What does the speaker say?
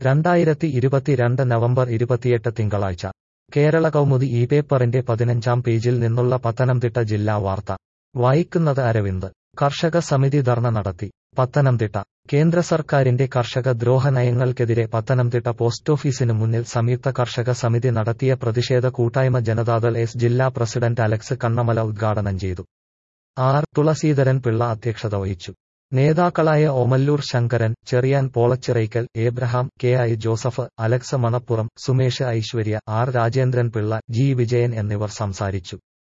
രണ്ടായിരത്തി ഇരുപത്തിരണ്ട് നവംബർ ഇരുപത്തിയെട്ട് തിങ്കളാഴ്ച കേരള കൗമുദി ഈ പേപ്പറിന്റെ പതിനഞ്ചാം പേജിൽ നിന്നുള്ള പത്തനംതിട്ട ജില്ലാ വാർത്ത വായിക്കുന്നത് അരവിന്ദ് കർഷക സമിതി ധർണ നടത്തി പത്തനംതിട്ട കേന്ദ്ര സർക്കാരിന്റെ കർഷക ദ്രോഹ നയങ്ങൾക്കെതിരെ പത്തനംതിട്ട പോസ്റ്റ് ഓഫീസിന് മുന്നിൽ സംയുക്ത കർഷക സമിതി നടത്തിയ പ്രതിഷേധ കൂട്ടായ്മ ജനതാദൾ എസ് ജില്ലാ പ്രസിഡന്റ് അലക്സ് കണ്ണമല ഉദ്ഘാടനം ചെയ്തു ആർ തുളസീധരൻ പിള്ള അധ്യക്ഷത വഹിച്ചു നേതാക്കളായ Omallur Sankaran Cheriyan Polachirakkal Abraham K I Joseph Alex Manappuram Sumesh Aishwarya R Rajendran Pillai G Vijayan എന്നിവർ സംസാരിച്ചു